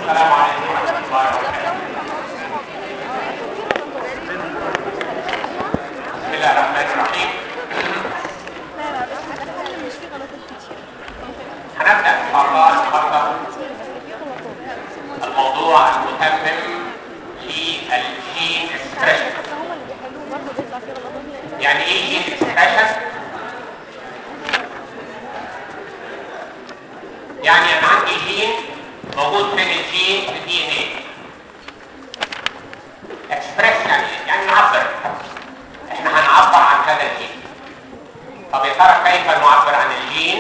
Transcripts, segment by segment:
السلام عليكم ورحمة الله وبركاته بسم الله الرحمن الرحيم هنبدأ إن شاء الله النهاردة الموضوع المتمم للجين اكسبريشن يعني ايه جين اكسبريشن؟ يعني انا عندي جين موجود فين الجين في الدي ان ايه اكسبريس يعني يعني نعبر احنا هنعبر عن هذا الجين طب يا ترى كيف نعبر عن الجين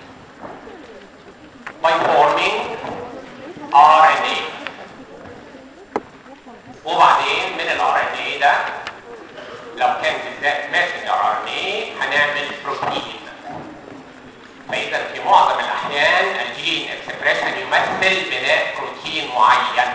by forming RNA وبعدين من ال RNA ده لو كان بالذات ماسنجر RNA هنعمل بروتين فإذا في معظم الأحيان الجين اكسبريشن يمثل بناء بروتين معين.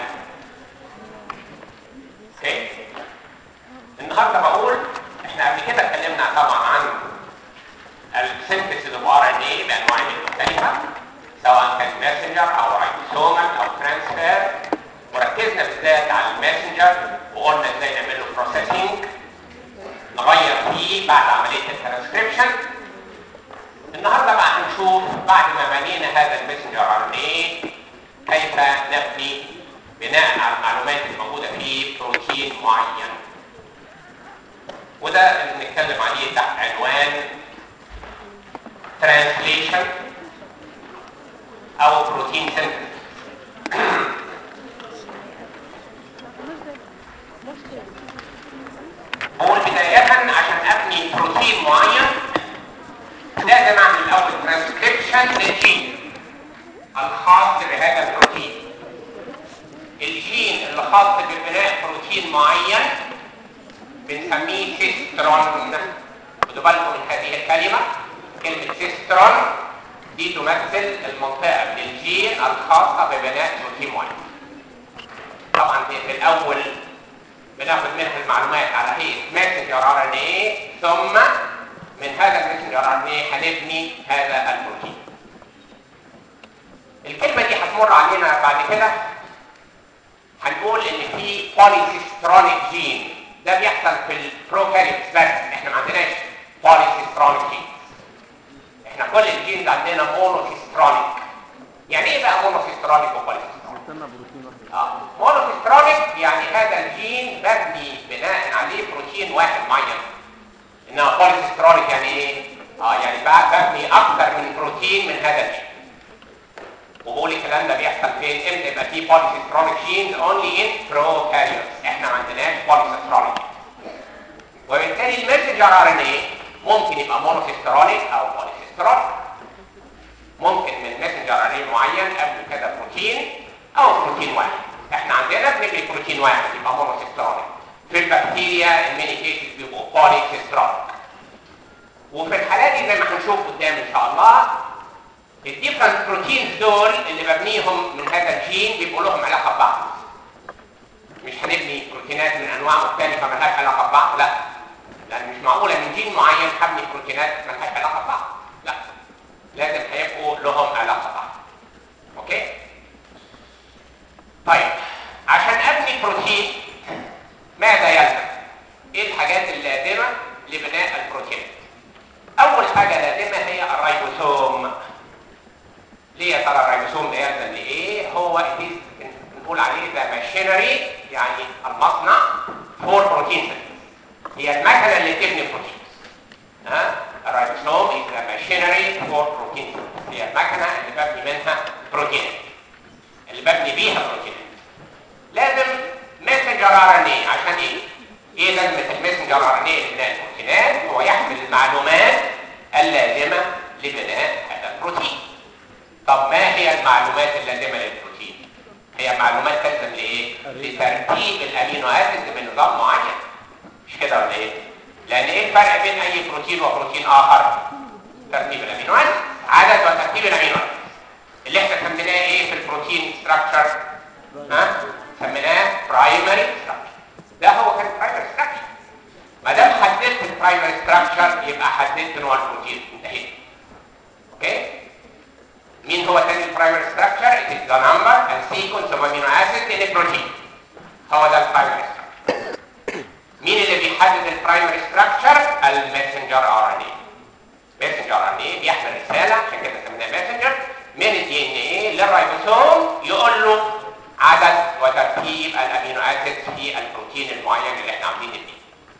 اوكي؟ النهارده بقول احنا قبل كده اتكلمنا طبعا عن السنتسيس اوف ار ان اي بانواعه المختلفه سواء كان ماسنجر او رايبوسومال او ترانسفير وركزنا بالذات على الماسنجر وقلنا ازاي نعمل له بروسيسنج نغير فيه بعد عمليه الترانسكريبشن النهارده بقى هنشوف بعد ما بنينا هذا المسنجر ار ان اي كيف نبني بناء على المعلومات الموجوده في بروتين معين وده اللي بنتكلم عليه تحت عنوان ترانسليشن او بروتين سنتز بقول بداية عشان ابني بروتين معين لازم اعمل الاول ترانسكريبشن للجين الخاص بهذا البروتين الجين اللي خاص ببناء بروتين معين بنسميه سيسترون خدوا بالكم من هذه الكلمه كلمه سيسترون دي تمثل المنطقه من الجين الخاصه ببناء بروتين معين طبعا في الاول بناخد منها المعلومات على هيئه ماسنجر ار ان اي ثم من هذا المسنجر ار ان اي هنبني هذا البروتين الكلمه دي هتمر علينا بعد كده هنقول ان في بوليسيسترونيك جين ده بيحصل في البروكاريوتس بس احنا ما عندناش بوليسيسترونيك جين احنا كل الجينز عندنا مونوسيسترونيك يعني ايه بقى مونوسيسترونيك وبوليسيسترونيك اه مونوسيسترونيك يعني هذا الجين ببني بناء عليه بروتين واحد معين انما بوليسيسترونيك يعني ايه اه يعني ببني اكثر من بروتين من هذا الجين وبقول الكلام ده بيحصل فين امتى يبقى في بوليسيسترونيك جينز اونلي ان بروكاريوتس احنا ما عندناش بوليسيسترونيك وبالتالي المسنجر ار ان ايه ممكن يبقى مونوسيسترونيك او بوليسيسترونيك ممكن من ماسنجر ار ان معين قبل كده بروتين او بروتين واحد احنا عندنا بنبني بروتين واحد يبقى مونوسيسترونيك في البكتيريا الميني كيسز بيبقوا بوليسيسترونيك وفي الحالات دي زي ما هنشوف قدام ان شاء الله الديفرنت بروتينز دول اللي ببنيهم من هذا الجين بيبقوا لهم علاقه ببعض مش هنبني بروتينات من انواع مختلفه ملهاش علاقه ببعض لا لان مش معقوله من جين معين هبني بروتينات ملهاش علاقه ببعض لا لازم هيبقوا لهم علاقه ببعض اوكي طيب عشان ابني بروتين ماذا يلزم ايه الحاجات اللازمه لبناء البروتين اول حاجه لازمه هي الريبوسوم ليه يا ترى الريبوسوم ده يلزم لايه هو نقول عليه ده ماشينري يعني المصنع فور بروتين هي المكنه اللي بتبني بروتين ها الريبوسوم is the machinery for protein هي المكنه اللي ببني منها بروتين اللي ببني بيها بروتين لازم ماسنجر ار ان اي عشان ايه ايه لازمه الماسنجر ار ان اي لبناء البروتينات هو يحمل المعلومات اللازمه لبناء هذا البروتين طب ما هي المعلومات اللازمه للبروتين هي معلومات تلزم لايه لترتيب الامينو اسيد بنظام معين مش كده ولا ايه لان ايه الفرق بين اي بروتين وبروتين اخر ترتيب الامينو اسيد عدد وترتيب الامينو اسيد اللي احنا سميناه ايه في البروتين ستراكشر ها سميناه برايمري ستراكشر ده هو كان برايمري ستراكشر ما دام حددت البرايمري ستراكشر يبقى حددت نوع البروتين انتهينا اوكي مين هو تاني البرايمري ستراكشر it is the number and sequence of amino ان بروتين هو ده البرايمري ستراكشر مين اللي بيحدد البرايمري ستراكشر الماسنجر ار ان اي ماسنجر ار ان اي بيحمل رساله عشان كده سميناه ماسنجر من الدي ان اي للرايبوسوم يقول له عدد وتركيب الامينو اسيد في البروتين المعين اللي احنا عاملين فيه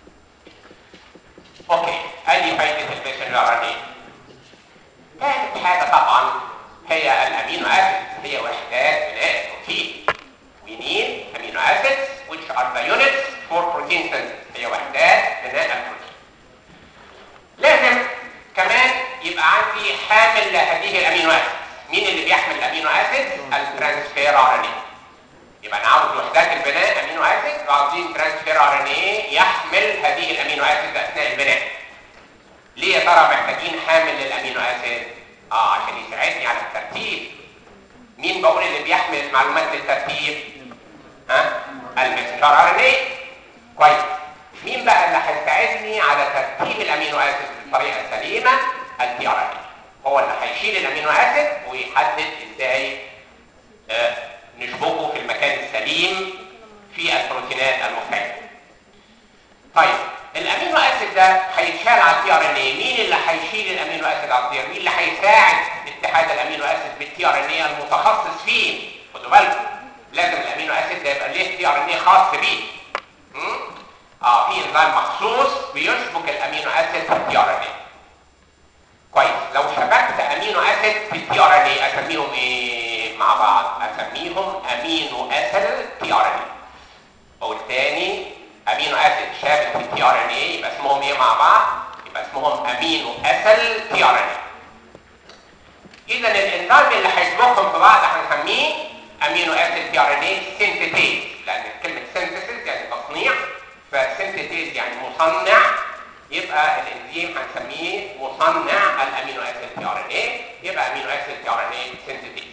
اوكي ادي فايده الماسنجر ار ان اي ثالث حاجه طبعا هي الامينو اسيد هي وحدات بناء البروتين we need amino acids which are the units for protein synthesis هي وحدات بناء البروتين لازم كمان يبقى عندي حامل لهذه الامينو اسيد مين اللي بيحمل الامينو اسيد الترانسفير ار ان اي يبقى انا عاوز وحدات البناء امينو اسيد وعاوزين ترانسفير ار ان اي يحمل هذه الامينو اسيد اثناء البناء ليه يا ترى محتاجين حامل للامينو اسيد اه عشان يساعدني على الترتيب مين بقول اللي بيحمل المعلومات للترتيب ها المسنجر ار ان اي كويس مين بقى اللي هيساعدني على ترتيب الامينو اسيد بالطريقه السليمه التي ار ان اي هو اللي هيشيل الامينو اسيد ويحدد ازاي آه نشبكه في المكان السليم في البروتينات المختلفه طيب الامينو اسيد ده هيتشال على التي ار ان اي مين اللي هيشيل الامينو اسيد على التي ار مين اللي هيساعد اتحاد الامينو اسيد بالتي ار ان اي المتخصص فيه خدوا بالكم لازم الامينو اسيد ده يبقى ليه تي ار ان اي خاص بيه م? اه في انزيم مخصوص بيشبك الامينو اسيد في التي ار ان اي كويس لو شبكت امينو اسيد في التي ار ان اي اسميهم ايه مع بعض اسميهم امينو اسيد تي ار ان اي او الثاني امينو اسيد شابك في التي ار ان اي يبقى اسمهم ايه مع بعض يبقى اسمهم امينو اسيد تي ار ان اي اذا الانزيم اللي هيشبكهم في بعض هنسميه امينو اسيد تي ار ان اي سينثيتيز لان كلمه سينثيسيس يعني تصنيع فسينثيتيز يعني مصنع يبقى الانزيم هنسميه مصنع الامينو اسيد تي ار ان اي يبقى امينو اسيد تي ار ان اي سينثيتيز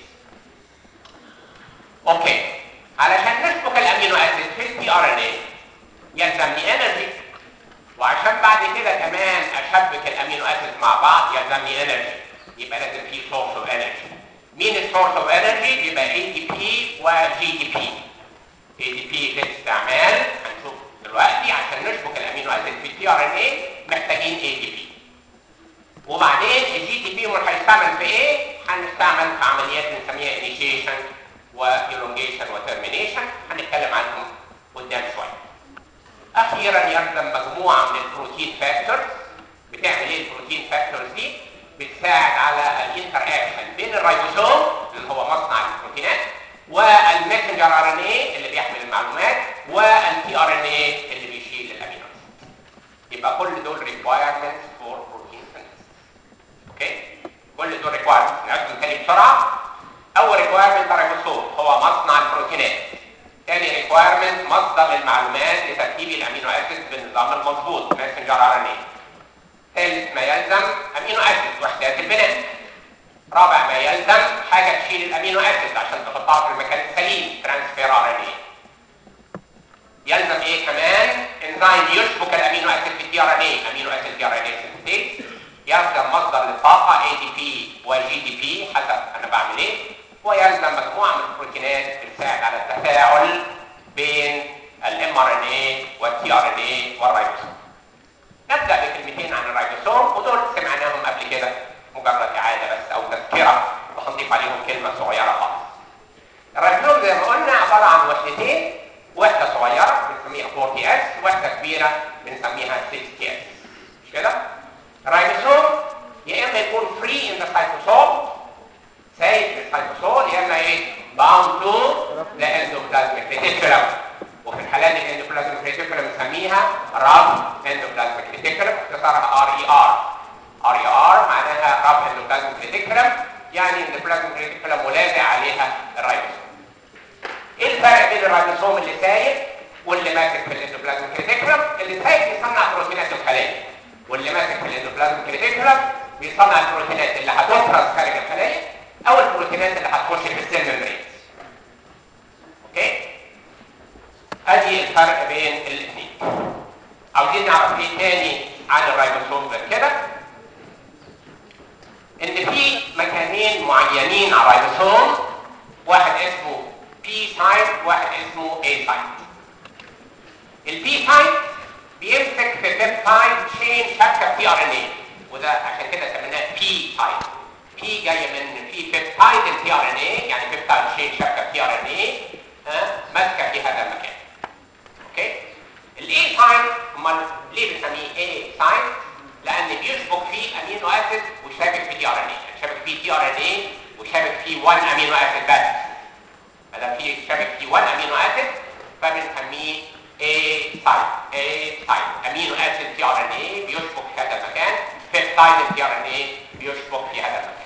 اوكي علشان نشبك الامينو اسيد في التي ار ان اي يلزمني انرجي وعشان بعد كده كمان اشبك الامينو اسيد مع بعض يلزمني انرجي يبقى لازم في سورس اوف انرجي مين السورس اوف انرجي يبقى اي دي بي وجي دي بي اي دي بي للاستعمال هنشوف دلوقتي عشان نشبك الامينو اسيد في التي ار ان اي محتاجين اي دي بي وبعدين الجي دي بي هيستعمل في ايه هنستعمل في عمليات بنسميها انيشيشن والونجيشن وترمينيشن هنتكلم عنهم قدام شويه اخيرا يلزم مجموعه من البروتين فاكتورز بتعمل ايه البروتين فاكتورز دي بتساعد على الانتر اكشن بين الريبوسوم اللي هو مصنع البروتينات والمسنجر ار ان اي اللي بيحمل المعلومات والتي ار ان اي اللي بيشيل الامينو يبقى كل دول ريكوايرمنتس فور بروتين سينثيسيس اوكي كل دول ريكوايرمنتس نعدهم تاني بسرعه اول ريكوايرمنت الريبوسوم هو مصنع البروتينات ثاني ريكوايرمنت مصدر للمعلومات لتركيب الامينو اسيد بالنظام المظبوط ماسنجر ار ان اي ثالث ما يلزم امينو اسيد وحدات البناء رابع ما يلزم حاجه تشيل الامينو اسيد عشان تحطها في المكان السليم ترانسفير ار ان اي يلزم ايه كمان انزيم يشبك الامينو اسيد في الدي ار ان اي امينو اسيد دي ار ان اي سينثيز يلزم مصدر للطاقه اي دي بي وجي دي بي حسب انا بعمل ايه ويلزم مجموعه من البروتينات بتساعد على التفاعل بين الام ار ان اي والتي ار ان اي والريبوسوم نبدا بكلمتين عن الريبوسوم ودول سمعناهم قبل كده مجرد اعاده بس او تذكره وهنضيف عليهم كلمه صغيره خالص الريبوسوم زي ما قلنا عباره عن وحدتين وحده صغيره بنسميها 40 اس وحده كبيره بنسميها 60 اس مش كده الريبوسوم يا اما يكون فري ان ذا سايتوسول سايب في السايتوسول يا اما ايه باوند تو ذا اندوبلازميك ريتيكولم وفي الحالات الاندوبلازميك ريتيكولم بنسميها راب اندوبلازميك ريتيكولم اختصارها ار اي ار ار اي ار معناها راب اندوبلازميك ريتيكولم يعني اندوبلازميك ريتيكولم ولازق عليها الرايبوسوم ايه الفرق بين الرايبوسوم اللي سايب واللي ماسك في الاندوبلازميك ريتيكولم اللي سايب بيصنع بروتينات الخلايا واللي ماسك في الاندوبلازميك ريتيكولم بيصنع البروتينات اللي هتفرز خارج الخلايا او البروتينات اللي هتخش في السيل ميمبرين اوكي ادي الفرق بين الاثنين عاوزين نعرف ايه تاني عن الرايبوسوم غير كده ان في مكانين معينين على الرايبوسوم واحد اسمه بي سايت واحد اسمه اي سايت البي سايت بيمسك في بيبتايد تشين شبكه في ار ان اي وده عشان كده سميناه بي سايت بي جايه من في بيبتايد البي ار ان اي يعني بيبتايد تشين شبكه في ار ان اي ماسكه في هذا المكان اوكي الاي سايت امال ليه بنسميه اي سايت لان بيشبك فيه امينو اسيد وشابك في دي ار ان اي شابك فيه دي ار ان اي وشابك فيه 1 امينو اسيد بس ما في شابك فيه 1 امينو اسيد فبنسميه A site A site امينو اسيد تي ار ان اي بيشبك في هذا المكان بيبتايد تي ار ان اي بيشبك في هذا المكان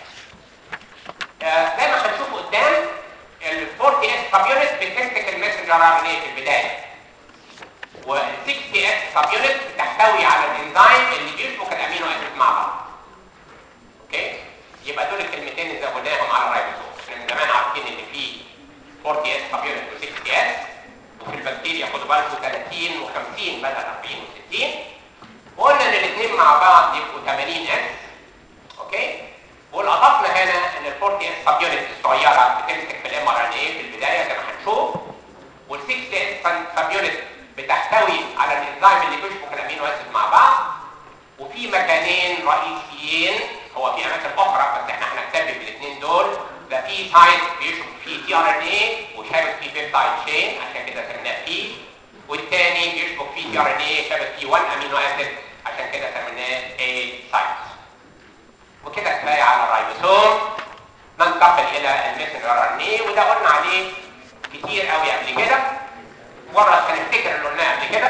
آه زي ما هنشوف قدام ال 40 اس سبيونت بتمسك المسنجر ار ان اي في البدايه وال 60 اس سبيونت بتحتوي على الانزيم اللي بيشبك الامينو اسيد مع بعض اوكي يبقى دول الكلمتين اللي زودناهم على الرايبوسوم احنا من زمان عارفين ان في 40 اس سبيونت و 60 اس وفي البكتيريا خدوا بالكم 30 و50 بدل 40 و60 وقلنا ان الاثنين مع بعض يبقوا 80 اس اوكي واضفنا هنا ان ال 40 اس سب يونت الصغيره بتمسك في الام ار ان اي في البدايه زي ما هنشوف وال 60 اس سب يونت بتحتوي على الانزيم اللي بيشبك الامينو اسيد مع بعض وفي مكانين رئيسيين هو في اماكن اخرى بس احنا هنكتفي بالاثنين دول ده في سايت بيشبك فيه تي ار ان اي وشابك فيه بيبتايد تشين عشان كده سميناه بي والثاني بيشبك فيه تي ار ان اي شابك فيه 1 امينو اسيد عشان كده سميناه اي سايت وكده كفايه على الرايبوسوم ننتقل الى الميسنجر ار ان اي وده قلنا عليه كتير قوي قبل كده مره هنفتكر اللي قلناه قبل كده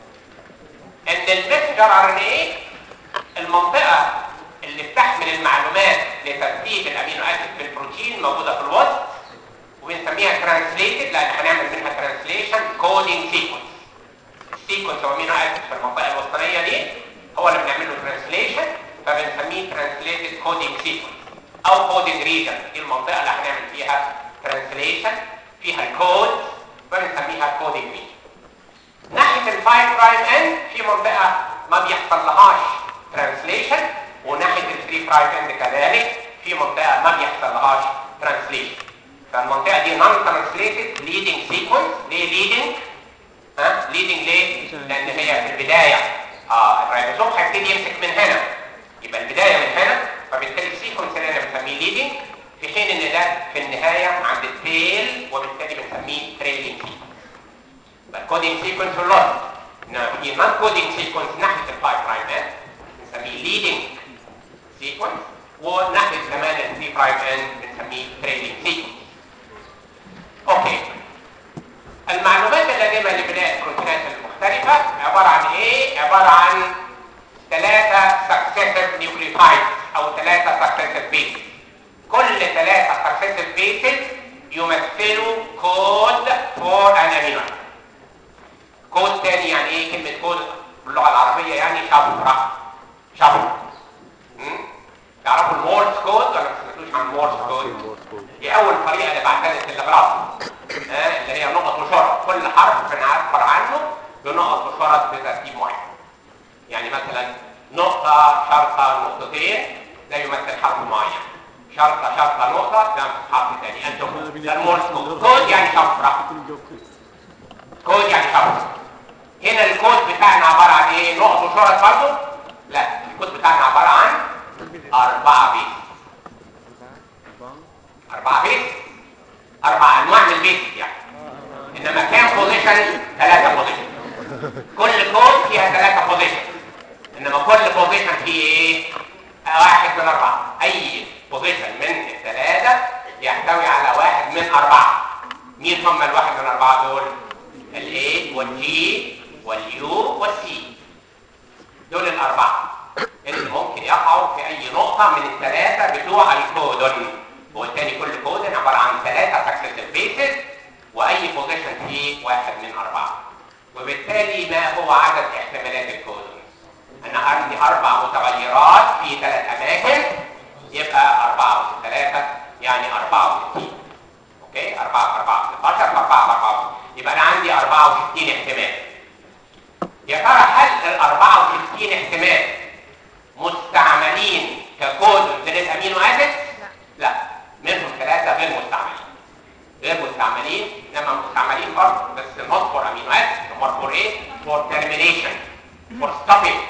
ان الميسنجر ار ان اي المنطقه اللي بتحمل المعلومات لترتيب الامينو اسيد في البروتين موجوده في الوسط وبنسميها ترانسليتد لان هنعمل منها ترانسليشن كودينج سيكونس السيكونس هو امينو اسيد في المنطقه الوسطانيه دي هو اللي بنعمل له ترانسليشن فبنسميه ترانسليتد كودينج سيكونس او كودينج ريجن دي المنطقه اللي هنعمل فيها ترانسليشن فيها الكود فبنسميها كودينج ريجن ناحيه ال 5 برايم اند في منطقه ما بيحصل لهاش ترانسليشن وناحيه ال 3 برايم اند كذلك في منطقه ما بيحصل لهاش ترانسليشن فالمنطقه دي نون ترانسليتد ليدنج سيكونس ليه ليدنج ها ليدنج ليه لان هي في البدايه اه الرايبوسوم هيبتدي يمسك من هنا يبقى البدايه من هنا فبالتالي السيكونس اللي انا بنسميه ليدنج في حين ان ده في النهايه عند التيل وبالتالي بنسميه تريلينج سيكونس الكودينج سيكونس واللوس انما في نون كودينج سيكونس ناحيه الفايف برايم اند بنسميه ليدنج سيكونس وناحيه كمان ال 3 برايم اند بنسميه تريلينج سيكونس اوكي المعلومات اللازمه لبناء البروتينات المختلفه عباره عن ايه عباره عن ثلاثه سكسيسيف نيوكليوتايدز او ثلاثه سكسيسيف بيسز كل ثلاثه سكسيسيف بيسز يمثلوا كود فور ان امينو كود تاني يعني ايه كلمه كود باللغه العربيه يعني شفره شفره تعرفوا المورس كود ولا ما سمعتوش عن المورس كود دي اول طريقه لبعثه التلغراف آه اللي هي نقط وشرط كل حرف بنعبر عنه بنقط وشرط بترتيب معين يعني مثلا نقطة شرطة نقطتين ده يمثل حرف معين شرطة شرطة نقطة ده حرف ثاني انتم ده المورس كود كود يعني شفرة كود يعني شفرة هنا الكود بتاعنا عبارة عن ايه نقط وشرط برضه لا الكود بتاعنا عبارة عن أربعة بيت أربعة بيت أربع أنواع من البيت يعني إنما كام بوزيشن؟ ثلاثة بوزيشن كل كود فيها ثلاثة بوزيشن إنما كل بوزيشن فيه إيه؟ واحد من أربعة أي بوزيشن من الثلاثة يحتوي على واحد من أربعة مين هم الواحد من أربعة دول؟ الإيه والجي واليو والسي دول الأربعة اللي ممكن يقعوا في أي نقطة من الثلاثة بتوع الكودون وبالتالي كل كودن عبارة عن ثلاثة سكسيسيف بيسز وأي بوزيشن فيه واحد من أربعة وبالتالي ما هو عدد احتمالات الكودون؟ أنا عندي أربع متغيرات في ثلاث أماكن يبقى أربعة في ثلاثة يعني أربعة وستين أوكي؟ أربعة في أربعة 16 في أربعة في أربعة يبقى أنا عندي 64 احتمال يا ترى هل ال 64 احتمال مستعملين ككود للامينو اسيد؟ لا منهم ثلاثة غير مستعملين غير مستعملين مستعملين برضه بس not for amino acid هم for ايه for termination for stopping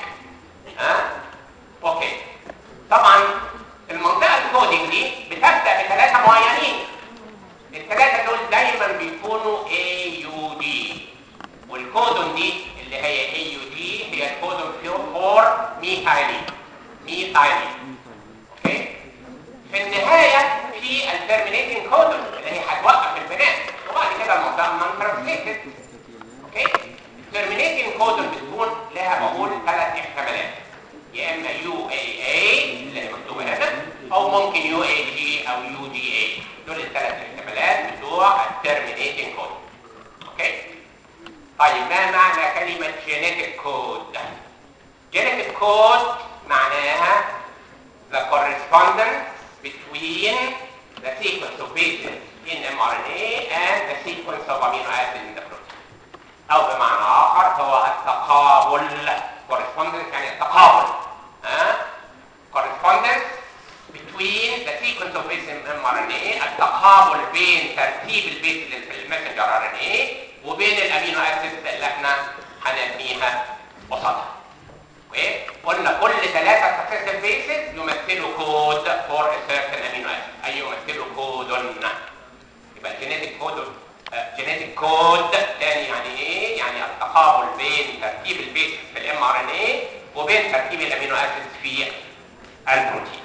ها اوكي طبعا المنطقه الكودينج دي بتبدا بثلاثه معينين الثلاثه دول دايما بيكونوا اي يو دي والكودون دي اللي هي اي يو دي هي الكودون فور ميثايلين ميثايلين اوكي في النهايه في الترمينيتنج كودون اللي هي هتوقف البناء وبعد كده المنطقه نون ترانسليتد اوكي الترمينيتنج كودون بتكون لها بقول ثلاث احتمالات يا اما يو اي اي اللي هي مكتوبه هنا او ممكن يو اي جي او يو جي اي دول الثلاث احتمالات بتوع الترمينيتنج كود اوكي طيب ما معنى كلمه جينيتك كود جينيتك كود معناها the correspondence between the sequence of bases in mRNA and the sequence of amino acid in the protein او بمعنى اخر هو التقابل correspondence يعني التقابل ها correspondence between the sequence of base in mRNA التقابل بين ترتيب البيس اللي في المسنجر RNA وبين الامينو اسيد اللي احنا هنبنيها قصادها اوكي قلنا كل ثلاثه successive bases يمثلوا كود for a certain amino acid اي يمثلوا كود يبقى الجينيتك كود جينيتك كود تاني يعني ايه يعني التقابل بين ترتيب البيس في الام ار ان اي وبين ترتيب الامينو اسيد في البروتين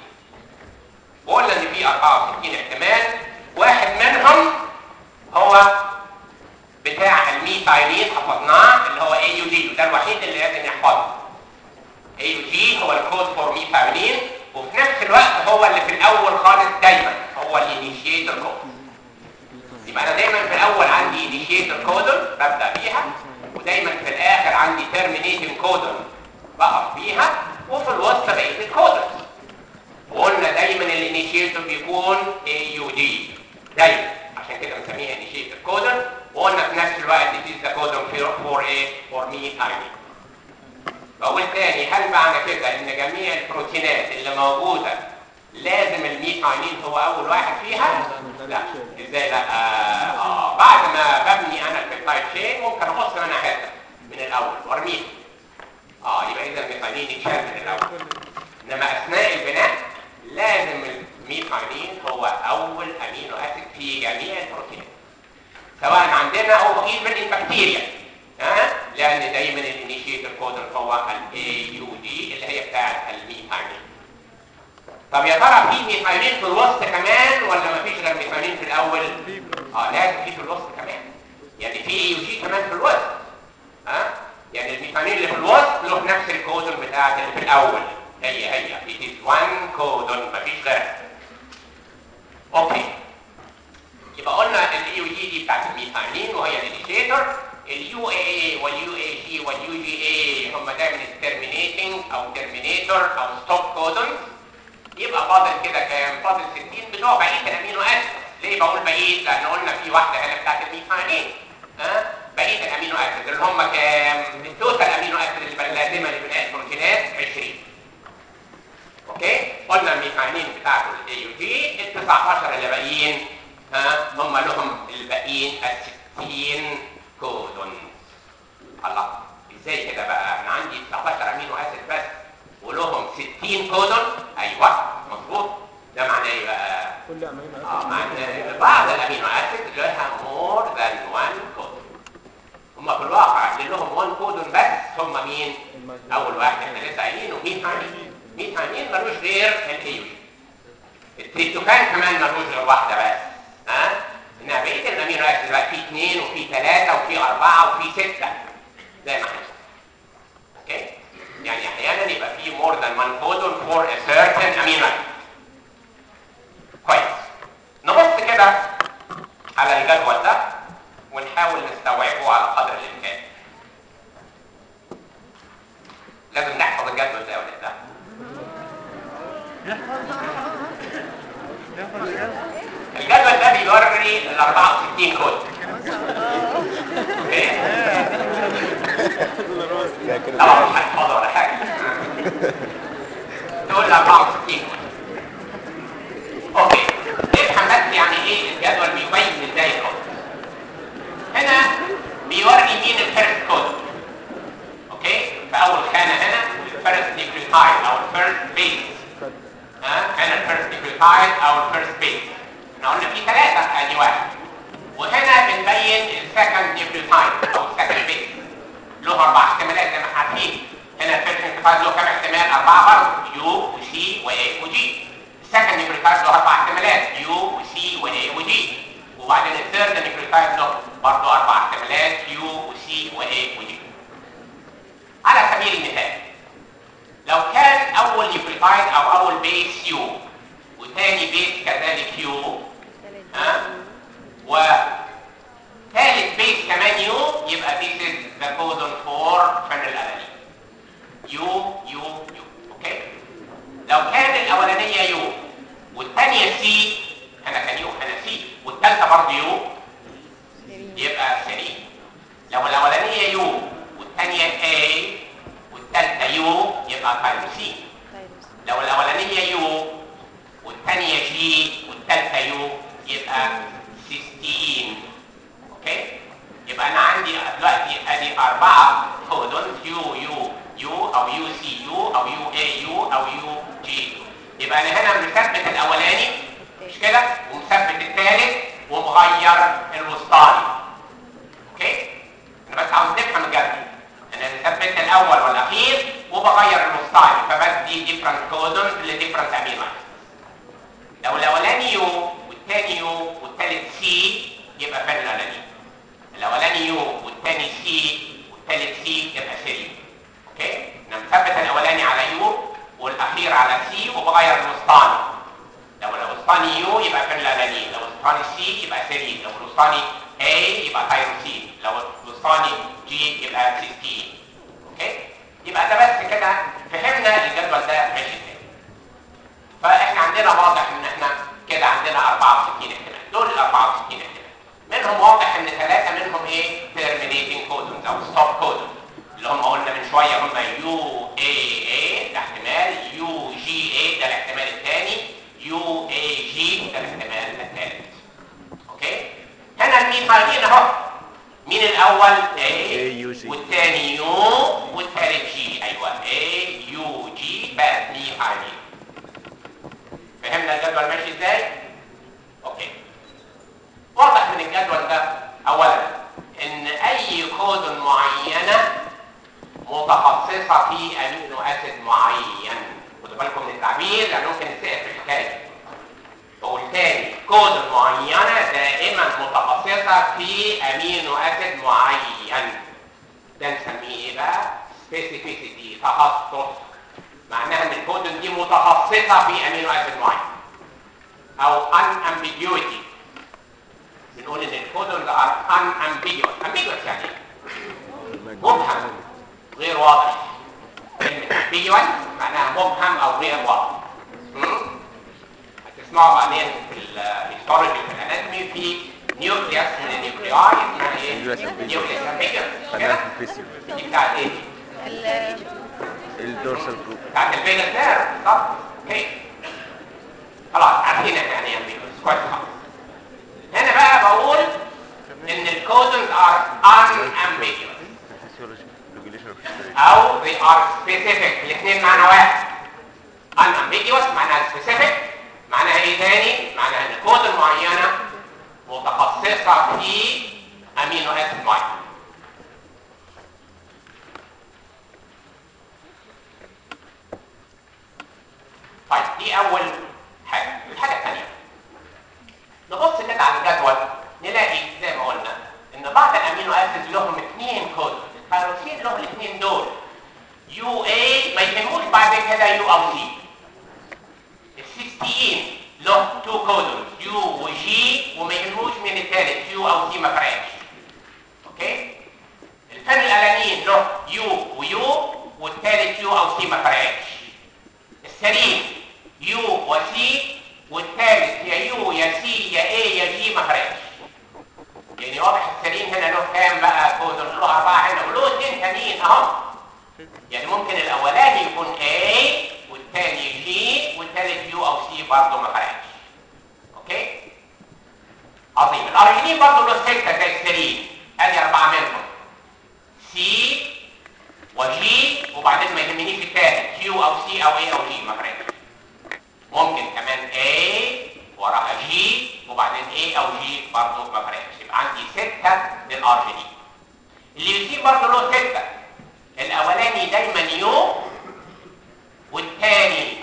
وقلنا ان في 64 احتمال واحد منهم هو بتاع الميثايلين حفظناه اللي هو اي يو دي وده الوحيد اللي لازم يحفظه اي يو جي هو الكود فور ميثايلين وفي نفس الوقت هو اللي في الاول خالص دايما هو الانيشيتور كود يبقى انا دايما في الاول عندي انيشيتور كودون ببدا بيها ودايما في الاخر عندي ترمينيتنج كودون بقف بيها وفي الوسط بقيه الكودونز وقلنا دايما الانيشيتور بيكون اي يو دي دايما عشان كده بنسميها انيشيتور كودون وقلنا في نفس الوقت دي ذا كودون فور ايه فور مي تايمينج بقول تاني هل معنى كده ان جميع البروتينات اللي موجوده لازم الميثايلين هو اول واحد فيها لا ازاي لا آه, اه بعد ما ببني انا البيبتايد شين ممكن اقص منها حته من الاول وارميها اه يبقى اذا الميثايلين يتشال من الاول انما اثناء البناء لازم الميثايلين هو اول امينو اسيد في جميع البروتينات سواء عندنا او في من البكتيريا ها آه؟ لان دايما الانيشيتور كودون هو الاي يو دي اللي هي بتاعت الميثايلين طب يا ترى في ميثايلين في الوسط كمان ولا مفيش غير ميثايلين في الاول اه لازم في في الوسط كمان يعني في اي وجي كمان في الوسط ها آه؟ يعني الميثايلين اللي في الوسط له نفس الكودون بتاعت اللي في الاول هي هي it is one كودون مفيش غيرها اوكي يبقى قلنا الاي وجي دي بتاعت الميثايلين وهي الانيشيتور اليو اي اي واليو اي جي واليو جي اي هم دايما الترمينيتنج او ترمينيتور او ستوب كودونز يبقى فاضل كده كام فاضل 60 بتوع بقيه الامينو اسيد ليه بقول بقيه لان قلنا في واحده هنا بتاعت الميثايلين ها أه؟ بقيه الامينو اسيد اللي هم كام التوتال امينو اسيد اللي اللازمه لبناء البروتينات 20 اوكي قلنا الميثايلين بتاعته الاي يو جي ال 19 اللي باقيين ها أه؟ هم لهم الباقيين ال 60 كودون الله ازاي كده بقى انا عندي 19 امينو اسيد بس ولهم 60 كودون ايوه مظبوط ده معناه ايه بقى كل امينو اه معناه بعض الامينو اسيد لها مور ذان 1 كودون هم في الواقع اللي لهم 1 كودون بس هم مين اول واحد احنا لسه قايلينه ميثايلين ميثايلين ملوش غير الايوجين التريبتوفان كمان ملوش غير واحده بس ها انها بقيه الامينو اسيد بقى في اثنين وفي ثلاثه وفي اربعه وفي سته زي ما احنا اوكي يعني احيانا يبقى في more than one codon for a certain amino acid كويس نبص كده على الجدول ده ونحاول نستوعبه على قدر الامكان لازم نحفظ الجدول ده يا ولاد ده الجدول ده بيوري ال 64 كود اوكي طبعا مش هتحفظه ولا حاجه تقول 64 اوكي نفهم بس يعني ايه الجدول بيبين ازاي الكود السكند نيوكليوتايد او السكند بيس له اربع احتمالات زي ما احنا عارفين هنا الفيرست نيوكليوتايد له كام احتمال اربعه برضه يو وسي واي وجي السكند نيوكليوتايد له اربع احتمالات يو وسي واي وجي وبعدين الثيرد نيوكليوتايد له برضه اربع احتمالات يو وسي واي وجي على سبيل المثال لو كان اول نيوكليوتايد او اول بيس يو وثاني بيس كذلك يو ها وثالث بيس كمان يو يبقى this is the codon for phenylalanine يو يو يو اوكي لو كان الاولانيه يو والثانيه سي هنا كان يو هنا سي والثالثه برضه يو يبقى سيرين لو الاولانيه يو والثانيه A والثالثه يو يبقى تايروسين لو الاولانيه يو والثانيه جي والثالثه يو يبقى سيستين اوكي يبقى انا عندي دلوقتي ادي اربعه كودون يو يو يو او يو سي يو او يو اي يو او يو جي يبقى انا هنا مثبت الاولاني مش كده ومثبت الثالث ومغير الوسطاني اوكي انا بس عاوز نفهم الجدول انا مثبت الاول والاخير وبغير الوسطاني فبدي ديفرنت كودون لديفرنت امينو لو الاولاني يو والثاني يو والثالث سي يبقى فينلالانين الاولاني يو والثاني سي والثالث سي يبقى سيرين اوكي انا مثبت الاولاني على يو والاخير على سي وبغير الوسطاني لو الوسطاني يو يبقى فينلالانين لو الوسطاني سي يبقى سيرين لو الوسطاني A يبقى تايروسين لو الوسطاني جي يبقى سيستين اوكي يبقى ده بس كده فهمنا الجدول ده ماشي ازاي فاحنا عندنا واضح ان احنا كده عندنا 64 احتمال دول ال 64 احتمال منهم واضح ان ثلاثه منهم ايه terminating codons او stop codons اللي هم قلنا من شويه هم يو اي اي ده احتمال يو جي اي ده الاحتمال الثاني يو اي جي ده الاحتمال الثالث اوكي هنا المين هايلين اهو مين الاول A AUG. والثاني يو والثالث جي ايوه A يو جي بقى مين هايلين فهمنا الجدول ماشي ازاي اوكي واضح من الجدول ده اولا ان اي كود معينه متخصصه في امينو اسيد معين خدوا بالكم من التعبير لان ممكن نسال في الحكايه دي. بقول تاني كود معينه دائما متخصصه في امينو اسيد معين ده نسميه ايه بقى سبيسيفيسيتي تخصص معناها ان الكودون دي متخصصه في امينو اسيد معين او ان ambiguity بنقول ان الكودون ده ان ambiguous ambiguous يعني إيه؟ مبهم غير واضح كلمه ambiguous معناها مبهم او غير واضح مم؟ هتسمعوا بعدين في الهيستولوجي في الاناتومي في نيوكليوس من النيوكلياي اسمها ايه؟ Nucleus ambiguous. نيوكليوس ambiguous خلينا كده؟ في الفيسيو دي بتاعت ايه؟ الدورسال جروب بتاعت البيتا سير بالظبط اوكي خلاص عارفين احنا يعني امبيجوس كويس خالص هنا بقى بقول ان الكودنز ار unambiguous الفسيولوجي ريجوليشن اوف هيستوري او they are specific الاثنين معنى واحد unambiguous معناها specific معناها ايه تاني معناها ان كود معينه متخصصه في امينو اسيد معين طيب دي اول حاجه الحاجه الثانيه نبص كده على الجدول نلاقي زي ما قلنا ان بعض الامينو اسيد لهم اثنين كود الثيروسين لهم الاثنين دول يو اي ما يهموش بعد كده يو او سي السيستين له تو كودونز يو وجي وما يهموش من الثالث يو او سي ما فرقش اوكي الفينيلالانين له يو ويو والثالث يو او سي ما فرقش السليم يو وسي والثالث يا يو يا سي يا اي يا جي ما فرقش يعني واضح السليم هنا له كام بقى كودون له اربعه هنا وله اثنين تانيين اهو يعني ممكن الاولاني يكون A والثاني G والثالث U او C برضه ما فرقش اوكي عظيم الارجينين برضه له سته زي السليم ادي اربعه منهم C وجي وبعدين ما يهمنيش الثالث Q او C او A او G ما فرقش ممكن كمان A وراها G وبعدين A او G برضه ما فرقش يبقى عندي سته للارجينين الليوسين برضه له سته الاولاني دايما يو والثاني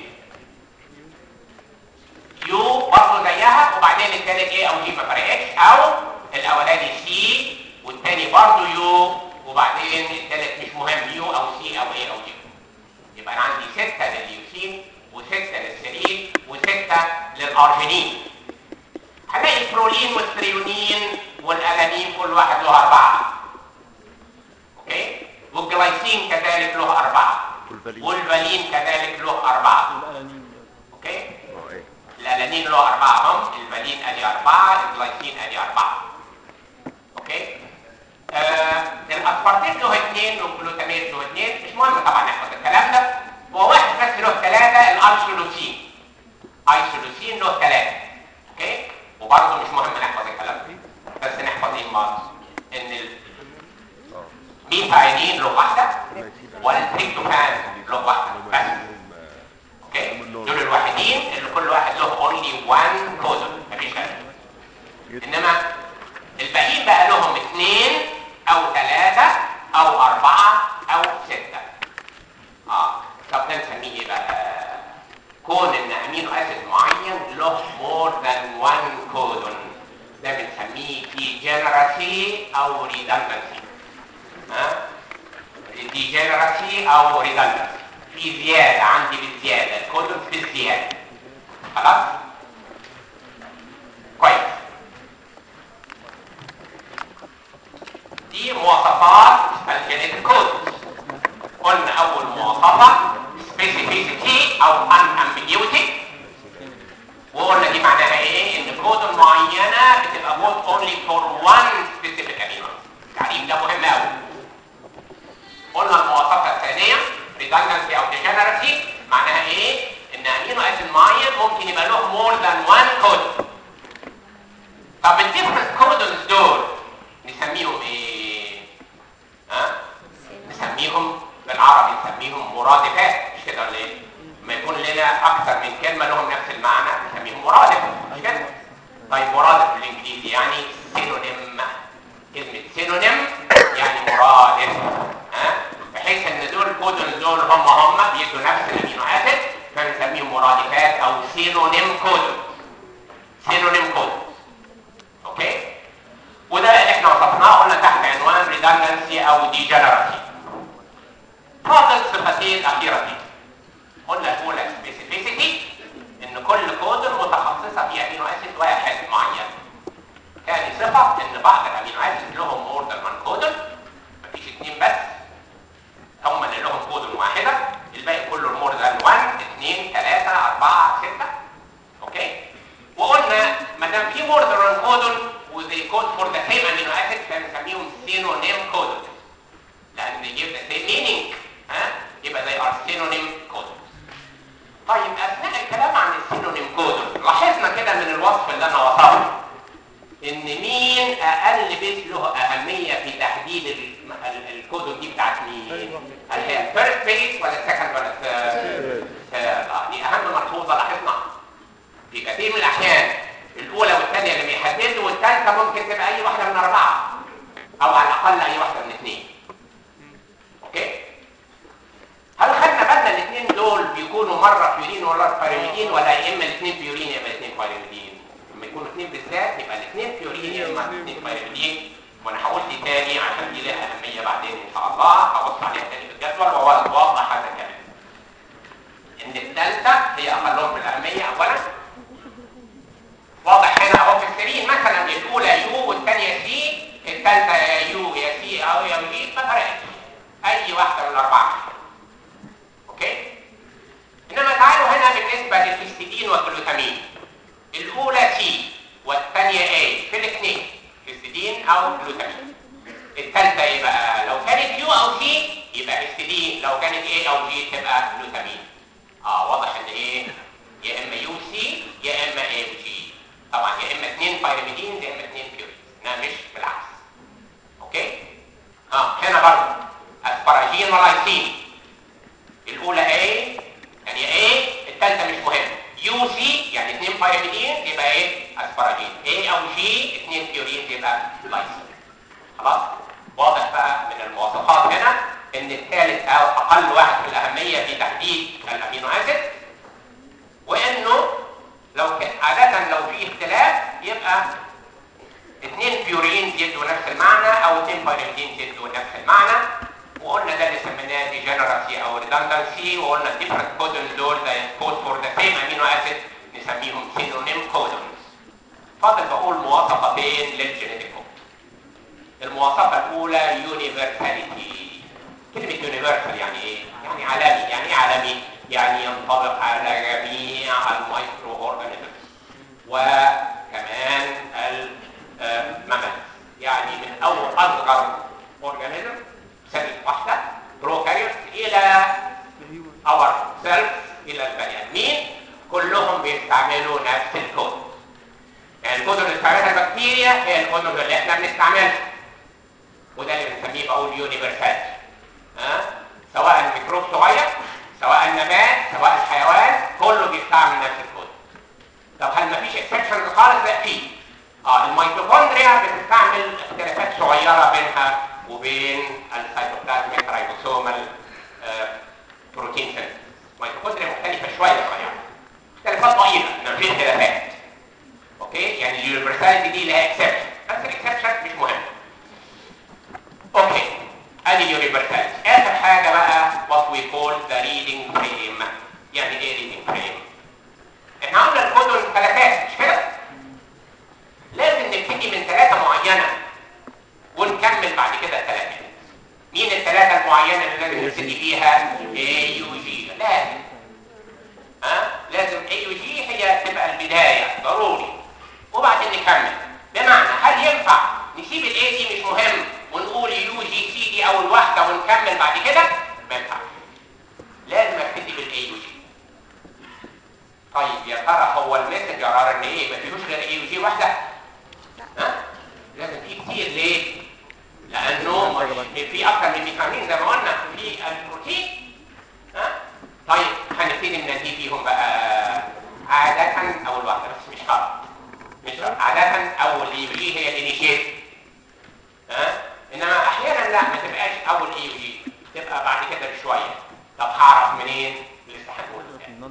يو برضه زيها وبعدين الثالث ايه او جي ما فرقتش او الاولاني سي والثاني برضه يو وبعدين الثالث مش مهم يو او سي او ايه او جي يبقى انا عندي سته للليوسين وسته للسيرين وسته للارجينين هلاقي البرولين والثريونين والالانين كل واحد له اربعه اوكي والجلايسين كذلك له اربعه والفالين والفالين كذلك له اربعه اوكي اه ايه الالانين له اربعه هم الفالين ادي اربعه الجلايسين ادي اربعه اوكي آه الاسبارتيت له اثنين والجلوتاميت له اثنين مش مهم طبعا نحفظ الكلام ده هو واحد بس له ثلاثه الايسولوسين ايسولوسين له ثلاثه اوكي وبرضه مش مهم نحفظ الكلام ده بس نحفظ ايه مرض ان ال- اه ميثايلين له واحده والتريبتوفان له واحده بس اوكي دول الوحيدين اللي كل واحد له اونلي وان كودون مفيش غيره انما الباقيين بقى لهم اثنين او ثلاثة او اربعة او ستة اه طب ده نسميه ايه بقى كون ان امينو اسيد معين له مور ذان وان كودون ده بنسميه ديجنراسي او ريدندنسي ها ديجنراسي او ريدندنسي في زيادة عندي بالزيادة الكودون بالزيادة خلاص كويس دي مواصفات الجينيتيك كود قلنا اول مواصفه specificity او unambiguity وقلنا دي معناها ايه ان كود معينه بتبقى كود only for one specific amino التعريف ده مهم قوي قلنا المواصفه الثانيه redundancy او degeneracy معناها ايه ان امينو اسيد معين ممكن يبقى له more than one code طب الديفرنت كودونز دول نسميهم ايه ها نسميهم بالعربي نسميهم مرادفات مش كده ولا ايه ما يكون لنا اكثر من كلمه لهم نفس المعنى نسميهم مرادف مش كده طيب مرادف بالانجليزي يعني سينونيم كلمه سينونيم يعني مرادف ها بحيث ان دول كودونز دول هم هم بيدوا نفس الامينو اسيد فنسميهم مرادفات او سينونيم كودون سينونيم كودون اوكي وده اللي احنا وصفناه قلنا تحت عنوان redundancy او degeneracy فاضل صفتين اخيرتين قلنا الاولى specificity ان كل كود متخصصه في امينو اسيد واحد معين ثاني صفه ان بعض الامينو اسيد لهم مور ذان وان كودون مفيش اثنين بس هم اللي لهم كودون واحده الباقي كله مور ذان 1 2 3 4 6 اوكي وقلنا ما دام في مور ذان وان كودون وذي كود فور ذا سيم امينو اسيد فبنسميهم سينونيم كودون لان they give the same meaning ها يبقى they are synonym codons طيب اثناء الكلام عن السينونيم كودون لاحظنا كده من الوصف اللي انا وصفته ان مين اقل بيت له اهميه في تحديد ال- ال- الكودون دي بتاعت مين هل هي الفيرست بيس ولا السكند ولا الثيرد اه دي اهم ملحوظه لاحظناها في كثير من الاحيان الاولى والثانيه اللي بيحددوا والثالثه ممكن تبقى اي واحده من اربعه او على الاقل اي واحده من اثنين اوكي هل خدنا بالنا الاثنين دول بيكونوا مره بيورين ولا بايريدين ولا يا اما الاثنين بيورين يا اما الاثنين بايريدين لما يكونوا اثنين بالذات يبقى الاثنين بيورين يا اما الاثنين بايريدين وانا هقول دي تاني عشان دي لها اهميه بعدين ان شاء الله هبص عليها تاني في الجدول واوضح هذا الكلام ان الثالثه هي اقلهم بالاهميه اولا واضح هنا اهو في السرين مثلا الاولى يو والثانيه سي الثالثه يا يو يا سي او يا جي ما فرقتش اي واحده من الاربعه اوكي انما تعالوا هنا بالنسبه للهستidine والجلوتامين الاولى سي والثانيه اي في الاثنين هستidine او جلوتامين الثالثه ايه بقى لو كانت يو او سي يبقى هستidine لو كانت اي او جي تبقى جلوتامين اه واضح ان ايه يا اما يو سي يا اما اي وجي طبعا يا اما اثنين بايرميدين يا اما اثنين بيورين انها مش بالعكس اوكي اه هنا برضه اسبراجين ولايسين الاولى A يعني A الثالثه مش مهم يو سي يعني اثنين بايرميدين يبقى ايه اسبراجين A او G اثنين بيورين يبقى لايسين خلاص الثالث او اقل واحد في الاهميه في تحديد الامينو اسيد وانه لو كان عاده لو في اختلاف يبقى اثنين بيورين يدوا نفس المعنى او اثنين بايريدين يدوا نفس المعنى وقلنا ده اللي سميناه ديجنراسي او ريدندنسي وقلنا الديفرنت كودون دول ده كود فور ذا سيم امينو اسيد نسميهم سينونيم كودونز فاضل بقول مواصفتين للجينيتيك كود المواصفه الاولى يونيفرساليتي كلمه يونيفرسال يعني ايه يعني عالمي يعني ايه عالمي يعني ينطبق على جميع المايكرو اورجانيزمز وكمان الممل يعني من اول اصغر اورجانيزم سيل واحده بروكاريوت الى اور سيلف الى البني ادمين كلهم بيستعملوا نفس الكود يعني الكود اللي بتستعملها البكتيريا هي الكود اللي احنا بنستعملها وده اللي بنسميه بقول يونيفرسال ها سواء الميكروب صغير سواء النبات سواء الحيوان كله بيستعمل نفس الكود طب هل مفيش اكسبشنز خالص لا في اه الميتوكوندريا بتستعمل اختلافات صغيره بينها وبين السيتوبلازميك رايبوسومال بروتين سيل الميتوكوندريا مختلفه شويه صغيره اختلافات ضئيله انما في اختلافات اوكي يعني اليونيفرساليتي دي لها اكسبشن بس الاكسبشن مش مهم اوكي ادي اليونيفرساليتي اخر حاجه بقى what we call the reading frame يعني ايه reading frame احنا عملنا الكودون ثلاثات مش كده لازم نبتدي من ثلاثه معينه ونكمل بعد كده ثلاثه مين الثلاثه المعينه اللي لازم نبتدي فيها اي يو جي لازم ها لازم اي يو جي هي تبقى البدايه ضروري وبعدين نكمل بمعنى هل ينفع نسيب الاي دي مش مهم ونقول يو جي سي دي اول واحده ونكمل بعد كده ما ينفعش لازم ابتدي بالاي يو جي طيب يا ترى هو المسنجر ار ان ايه ما فيهوش غير اي يو جي واحده ها لازم في كتير ليه لانه مش- في اكتر من فيتامين زي ما قلنا في البروتين ها طيب هنبتدي ننهي فيهم بقى عاده اول واحده بس مش شرط مش شرط عاده اول اي يو جي هي الانيشيت ها انما احيانا لا ما تبقاش اول اي يو جي تبقى بعد كده بشويه طب هعرف منين لسه هنقول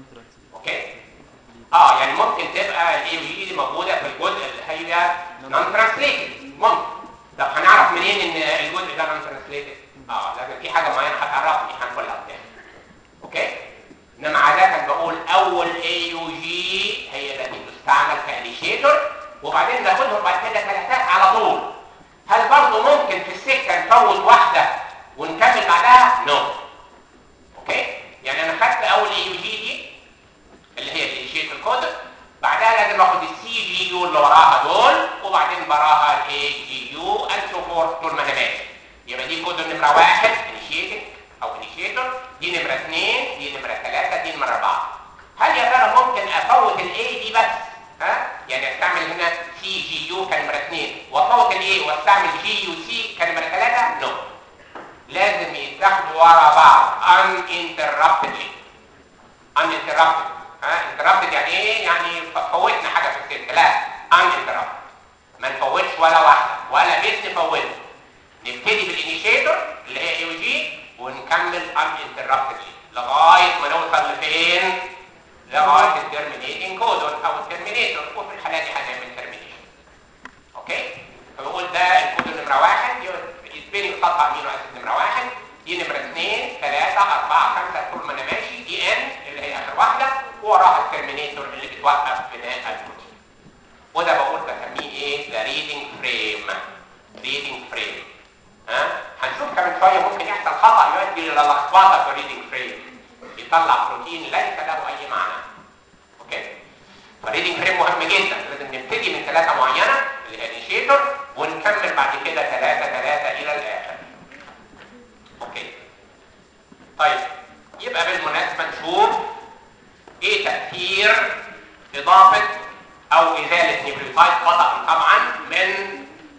اوكي اه يعني ممكن تبقى الاي يو جي دي موجوده في الجزء اللي هي نون ترانسليتد ممكن طب هنعرف منين ان الجزء ده نون ترانسليتد اه لازم في حاجه معينه هتعرفني هنقولها قدام اوكي انما عاده بقول اول اي يو جي هي التي تستعمل كانيشيتور وبعدين ناخدهم بعد كده ثلاثات على طول هل برضه ممكن في السكه نفوت واحده ونكمل بعدها؟ نو no. اوكي يعني انا خدت اول اي يو جي دي اللي هي الانيشيتور كود بعدها لازم اخد السي جي يو اللي وراها دول وبعدين براها الاي جي يو اند سو فورث طول ما انا ماشي يبقى دي كود نمره واحد انيشيتنج او انيشيتور دي نمره اثنين دي نمره ثلاثه دي نمره اربعه هل يا ترى ممكن افوت الاي دي بس ها يعني استعمل هنا سي جي يو كنمره اثنين وافوت الاي واستعمل جي يو سي كنمره ثلاثه نو no. لازم يتاخدوا ورا بعض uninterruptedly uninterrupted ها interrupted يعني ايه يعني فوتنا حاجه في السلك لا uninterrupted ما نفوتش ولا واحده ولا بيس نفوته نبتدي بالانيشيتور اللي هي يو جي ونكمل uninterruptedly لغايه ما نوصل لفين لغايه الترمينيتنج كودون او الترمينيتور وفي الحاله دي هنعمل ترمينيشن اوكي فبقول ده الكودون نمره واحد يتبني قصادها امينو اسيد نمره واحد دي نمره اثنين ثلاثه اربعه خمسه طول ما انا ماشي دي ان اللي هي اخر واحده ووراها الترمينيتور اللي بتوقف بناء البروتين وده بقول بسميه ايه ذا ريدنج فريم ريدنج فريم ها هنشوف كمان شويه ممكن يحصل خطا يؤدي الى لخبطه في الريدنج فريم يطلع بروتين ليس له اي معنى اوكي فالريدنج فريم مهم جدا لازم نبتدي من ثلاثه معينه اللي هي الانيشيتور ونكمل بعد كده ثلاثه ثلاثه الى الاخر اوكي طيب يبقى بالمناسبه نشوف ايه تاثير اضافه او ازاله نيوكليوتايد خطا طبعا من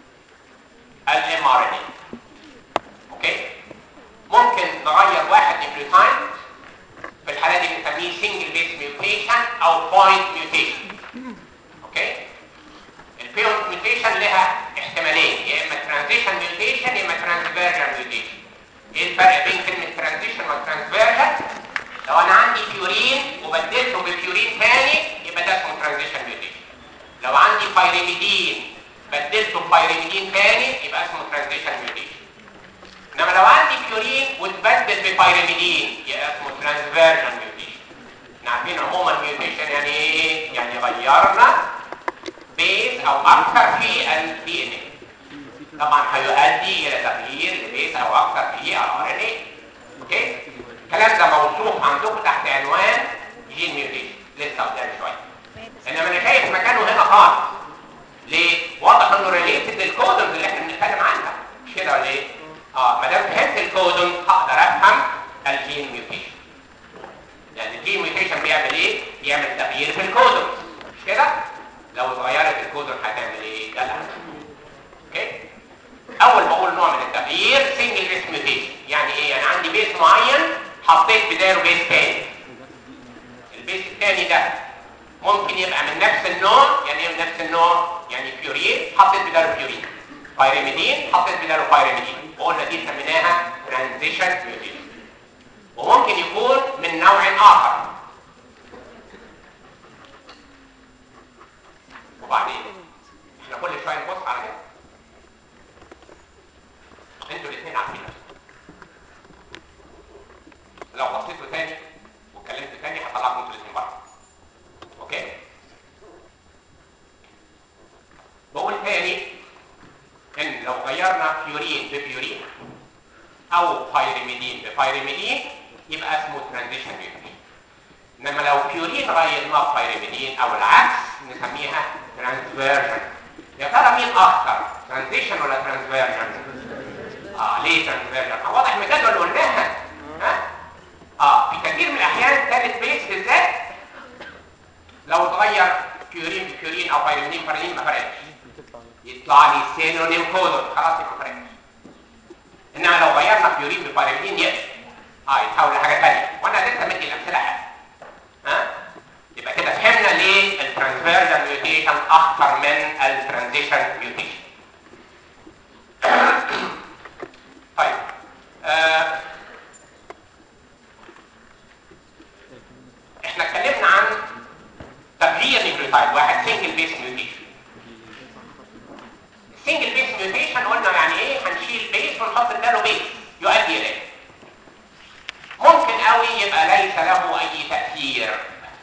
الام ار ان اوكي ممكن نغير واحد نيوكليوتايد في الحاله دي بنسميه سنجل بيس ميوتيشن او بوينت ميوتيشن اوكي البيونت ميوتيشن لها احتمالين يا اما ترانزيشن ميوتيشن يا اما ترانسفيرجن ميوتيشن ايه الفرق بين كلمه ترانزيشن وترانسفيرجن لو انا عندي بيورين وبدلته ببيورين ثاني يبقى ده اسمه ترانزيشن ميوتيشن لو عندي بايريميدين بدلته ببايريميدين ثاني يبقى اسمه ترانزيشن ميوتيشن انما لو عندي بيورين وتبدل ببايريميدين يبقى اسمه ترانسفيرجن ميوتيشن احنا عارفين عموما ميوتيشن يعني ايه يعني غيرنا بيز او اكثر في الدي ان ايه طبعا هيؤدي الى تغيير لبيز او اكثر في الار ان ايه اوكي الكلام ده موصوف عندكم تحت عنوان جين ميوتيشن لسه قدام شويه انما انا شايف مكانه هنا خالص ليه واضح انه ريليتد للكودونز اللي احنا بنتكلم عنها مش كده ولا ايه اه ما دام فهمت الكودون هقدر افهم الجين ميوتيشن لان الجين ميوتيشن بيعمل ايه بيعمل تغيير في الكودون مش كده لو اتغيرت الكودون هتعمل ايه ده اللي هنشوفه. اوكي اول بقول نوع من التغيير سنجل بيس ميوتيشن يعني ايه يعني عندي بيس معين حطيت بداله بيس تاني البيس التاني ده ممكن يبقى من نفس النوع يعني ايه من نفس النوع يعني بيورين حطيت بداله بيورين بايريميدين حطيت بداله بايريميدين وقلنا دي سميناها ترانزيشن ميوتيشن وممكن يكون من نوع اخر وبعدين احنا كل شويه نبص على كده انتوا الاثنين عارفين لو بصيتوا تاني واتكلمتوا تاني هطلعكم انتوا الاثنين بره اوكي بقول تاني ان لو غيرنا بيورين ببيورين او بايريميدين ببايريميدين يبقى اسمه ترانزيشن ميوتيشن انما لو بيورين غيرناه ببايريميدين او العكس نسميها ترانسفيرجن يا ترى مين اخطر ترانزيشن ولا ترانسفيرجن اه ليه ترانسفيرجن واضح من الجدول اللي قلناها ها اه في كثير من الاحيان ثالث بيس بالذات لو اتغير بيورين ببيورين او بايريميدين ببايريميدين ما فرقش يطلع لي سينونيم كودون خلاص ما فرقش انما لو غيرنا بيورين ببايريميدين يقلب اه يتحول لحاجه ثانيه وانا لسه مدي الامثله حاجه ها يبقى كده فهمنا ليه الترانسفيرجن ميوتيشن اخطر من الترانزيشن ميوتيشن طيب آه احنا اتكلمنا عن تغيير نيوكليوتايد واحد سنجل بيس ميوتيشن السنجل بيس ميوتيشن قلنا يعني ايه هنشيل بيس ونحط بداله بيس يؤدي اليه ممكن قوي يبقى ليس له اي تاثير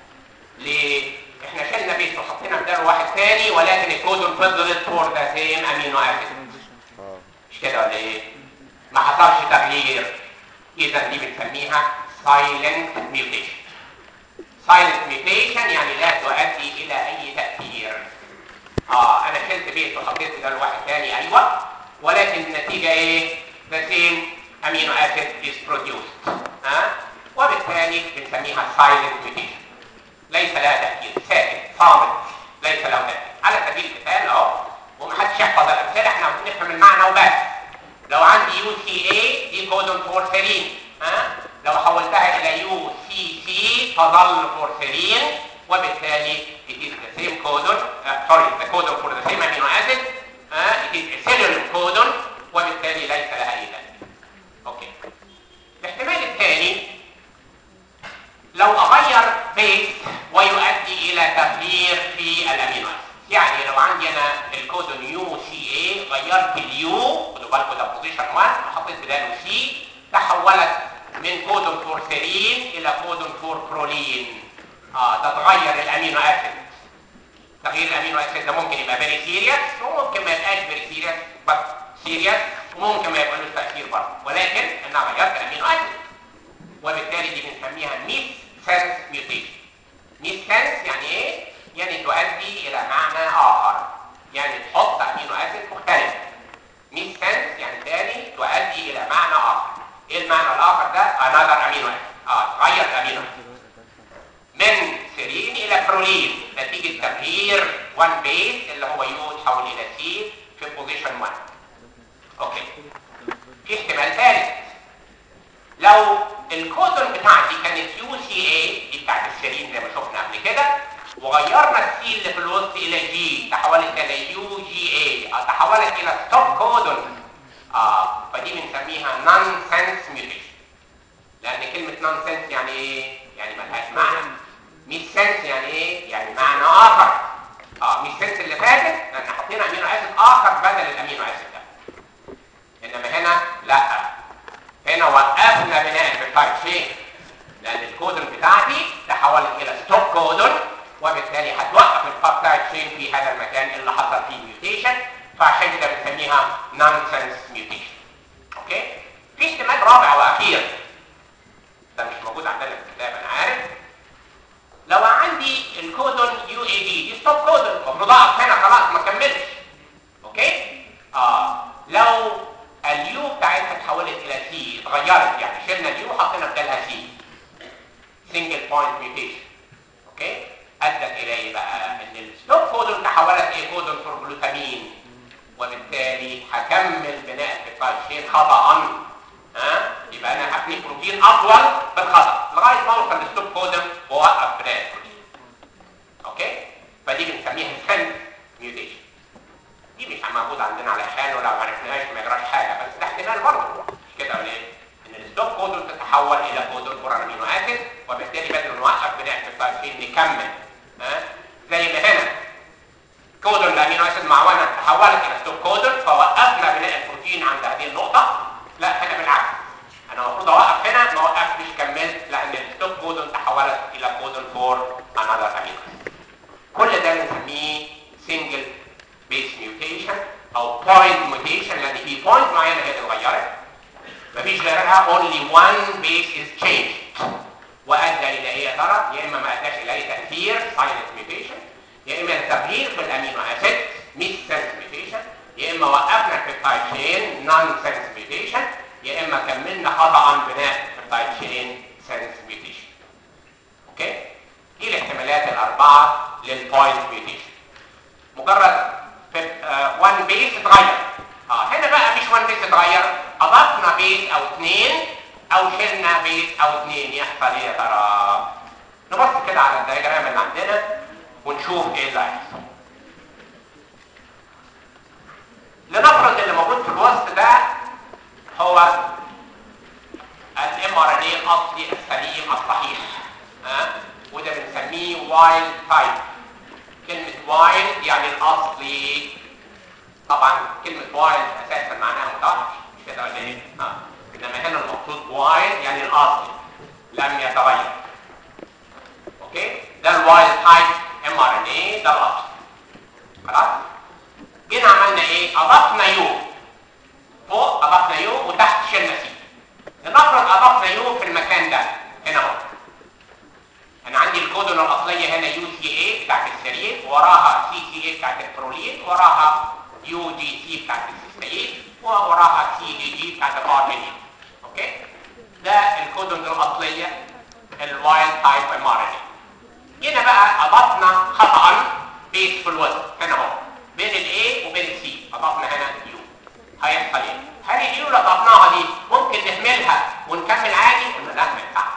ليه احنا شلنا بيس وحطينا بداله واحد ثاني ولكن الكودون فضلت فور ذا سيم امينو اسيد مش كده ولا ايه ما حصلش تغيير اذا دي بنسميها سايلنت ميوتيشن سايلنت ميوتيشن يعني لا تؤدي الى اي تاثير اه انا شلت بيت وحطيت بداله واحد ثاني ايوه ولكن النتيجه ايه the same amino acid is produced ها آه؟ وبالتالي بنسميها silent mutation ليس لها تأثير ساكت صامت ليس له تأثير على سبيل المثال اهو ومحدش يحفظ الامثله احنا عاوزين نفهم المعنى وبس لو عندي يو سي اي دي كودون فورسيرين ها آه؟ لو حولتها الى يو سي سي تظل فورسيرين وبالتالي it is the same codon uh, sorry the codon for the same amino acid uh, it is a cellular codon وبالتالي ليس لها اي تأثير اوكي الاحتمال الثاني لو اغير بيس ويؤدي الى تغيير في الامينو اسيد يعني لو عندي انا الكودون يو سي اي غيرت اليو خدوا بالكم ده بوزيشن 1 وحطيت بداله سي تحولت من كودون فور سيرين الى كودون فور برولين اه ده تغير الامينو اسيد تغيير الامينو اسيد ده ممكن يبقى فيري سيريس وممكن ما يبقاش فيري سيريس بس سيريس وممكن ما يبقى له تاثير برضه ولكن انا غيرت الامينو اسيد وبالتالي دي بنسميها ميس سنس ميوتيشن ميس سنس يعني ايه يعني تؤدي الى معنى اخر يعني تحط امينو اسيد مختلف ميس سنس يعني تاني تؤدي الى معنى اخر ايه المعنى الاخر ده انذر امينو اسيد اه تغير الامينو اسيد من سيرين الى برولين نتيجه تغيير 1 بيس اللي هو يو تحول الى سي في بوزيشن 1 اوكي في احتمال ثالث لو الكودون بتاعتي كانت يو سي اي دي بتاعت السيرين زي ما شفنا قبل كده وغيرنا السي اللي في الوسط الى جي تحولت الى يو جي اي تحولت الى ستوب كودون اه فدي بنسميها نون سنس سنس يعني ايه يعني معنى اخر اه مش سنس اللي فاتت لان حطينا امينو اسيد اخر بدل الامينو اسيد ده انما هنا لا هنا وقفنا بناء البيبتايد شين لان الكودون بتاعتي تحولت الى ستوب كودون وبالتالي هتوقف البيبتايد شين في هذا المكان اللي حصل فيه ميوتيشن فعشان كده بنسميها نونسنس ميوتيشن اوكي في احتمال رابع واخير ده مش موجود عندنا في الكتاب انا عارف لو عندي الكودون يو اي دي دي ستوب كودون المفروض اقف هنا خلاص ما اكملش اوكي اه لو اليو بتاعتها اتحولت الى سي اتغيرت يعني شلنا اليو حطينا بدلها سي سنجل بوينت ميوتيشن اوكي ادت الى ايه بقى ان الستوب كودون تحولت الى كودون فور جلوتامين وبالتالي هكمل بناء البيبتايد شين خطا ها يبقى انا هبني بروتين اطول بالخطا لغايه ما اوصل للستوب كودون واوقف بناء البروتين اوكي فدي بنسميها سنس ميوتيشن دي مش موجوده عندنا علشان ولو ما عرفناهاش ما يجراش حاجه بس ده احتمال برضه مش كده ولا ايه؟ ان الستوب كودون تتحول الى كودون فور امينو اسيد وبالتالي بدل ما نوقف بناء البيبتايد شين نكمل ها زي ما هنا كودون الامينو اسيد معونه تحولت الى ستوب كودون فوقفنا بناء البروتين عند هذه النقطه لا هنا بالعكس انا المفروض اوقف هنا ما وقفتش كملت لان الستوب كودون تحولت الى كودون فور انذر امينو كل ده بنسميه سنجل بيس ميوتيشن او بوينت ميوتيشن لان في بوينت معينه هي اللي اتغيرت مفيش غيرها only one base is changed وادى الى ايه يا ترى؟ يا اما ما اداش الى اي تاثير silent mutation يا اما تغيير في الامينو اسيد مش سنس ميوتيشن يا اما وقفنا البيبتايد شين نون سنس ميوتيشن يا اما كملنا خطا بناء البيبتايد شين سنس ميوتيشن اوكي دي الاحتمالات الاربعه للبوينت ميوتيشن مجرد وان بيس اتغير اه هنا بقى مش وان بيس اتغير اضفنا بيس او اثنين او شلنا بيس او اثنين يحصل ايه يا ترى نبص كده على الدياجرام اللي عندنا ونشوف ايه اللي هيحصل لنفرض اللي موجود في الوسط ده هو الام ار ان اي الاصلي السليم الصحيح ها أه؟ وده بنسميه وايلد تايب كلمة وايلد يعني الاصلي طبعا كلمة وايلد اساسا معناها متوحش مش كده ولا ايه؟ اه انما هنا المقصود وايلد يعني الاصلي لم يتغير اوكي ده الوايلد تايب ام ار ان اي ده الاصل خلاص جينا عملنا ايه اضفنا يو فوق اضفنا يو وتحت شلنا سي لنفرض اضفنا يو في المكان ده هنا اهو انا عندي الكودون الاصليه هنا يو سي اي بتاعت السرير وراها سي سي اي بتاعت البرولين وراها يو دي سي بتاعت السيستين ووراها سي دي جي بتاعت الارجينين اوكي ده الكودون الاصليه الوايلد تايب ام ار ان هنا بقى اضفنا خطا بيس في الوسط هنا اهو بين الاي وبين السي اضفنا هنا يو هيحصل ايه هل اليو اللي اضفناها دي ممكن نهملها ونكمل عادي ولا لا ما ينفعش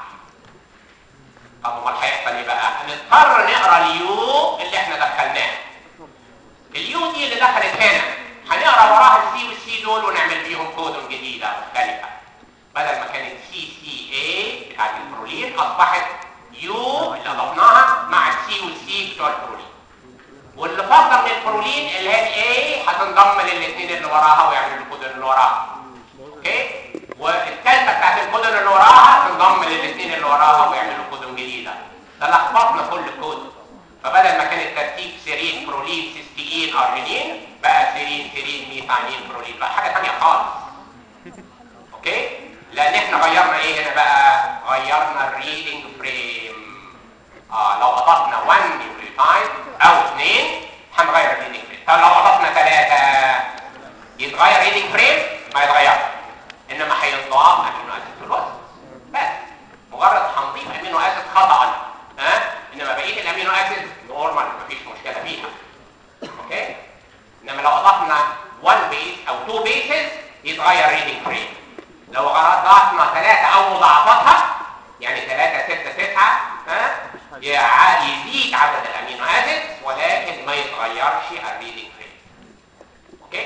طب امال هيحصل ايه بقى هنضطر نقرا اليو اللي احنا دخلناه اليو دي اللي دخلت هنا هنقرا وراها السي والسي دول ونعمل بيهم كودون جديده مختلفه بدل ما كانت سي سي اي بتاعت البرولين اصبحت يو اللي اضفناها مع السي والسي بتوع البرولين واللي فاضله من البرولين اللي هي الاي هتنضم للاثنين اللي وراها ويعملوا الكودون اللي وراها اوكي والثالثه بتاعت الكودون اللي وراها تنضم للاثنين اللي وراها ويعملوا كودون جديده ده لخبطنا كل الكودون فبدل ما كان الترتيب سيرين برولين سيستين ارجينين بقى سيرين سيرين ميثانين برولين بقى حاجه ثانيه خالص اوكي لان احنا غيرنا ايه هنا بقى غيرنا الريدنج فريم اه لو اضفنا 1 نيوكليوتايد او 2 هنغير الريدنج فريم طب لو اضفنا 3 يتغير ريدنج فريم ما يتغيرش انما هينضاف امينو اسيد في الوسط بس مجرد هنضيف امينو اسيد خطا ها أه؟ انما بقيه الامينو اسيد نورمال مفيش مشكله فيها اوكي انما لو اضفنا 1 بيس او 2 بيسز يتغير ريدنج فريم لو ضفنا 3 او مضاعفتها يعني 3 6 9 ها يزيد عدد الامينو اسيد ولكن ما يتغيرش الريدنج فريم اوكي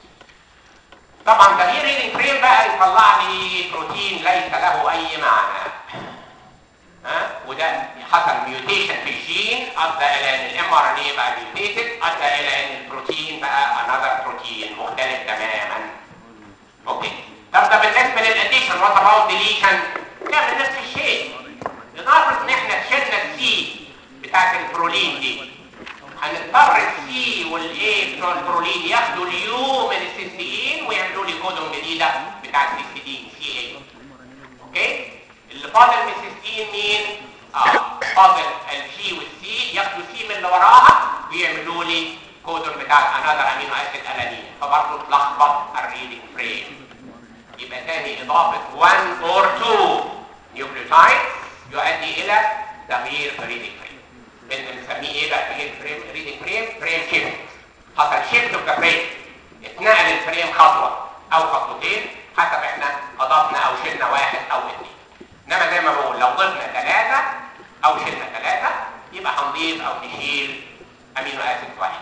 طبعا تغيير ريدنج فريم بقى يطلع لي بروتين ليس له اي معنى ها وده حصل ميوتيشن في الجين ادى الى ان الام ار ان اي بقى ميوتيتد ادى الى ان البروتين بقى انذر بروتين مختلف تماما اوكي طب ده بالنسبه للاديشن وات اباوت ديليشن نعمل نفس الشيء لنفرض ان احنا شلنا السي بتاعت البرولين دي هنضطر السي والاي بتوع البرولين ياخدوا اليو من السيستين ويعملوا لي كودون جديده بتاعت السيستين سي اي اوكي اللي فاضل من السيستين مين اه فاضل الجي والسي ياخدوا سي من اللي وراها ويعملوا لي كودون بتاعت انذر امينو اسيد الانين فبرضه تلخبط الريدنج فريم يبقى تاني اضافه 1 اور 2 نيوكليوتايد يؤدي الى تغيير في الريدنج فريم اللي بنسميه ايه بقى تغيير فريم ريدنج فريم فريم شيفت حصل شيفت في فريم اتنقل الفريم خطوه او خطوتين حسب احنا اضفنا او شلنا واحد او اثنين انما زي ما بقول لو ضفنا ثلاثه او شلنا ثلاثه يبقى هنضيف او نشيل امينو اسيد واحد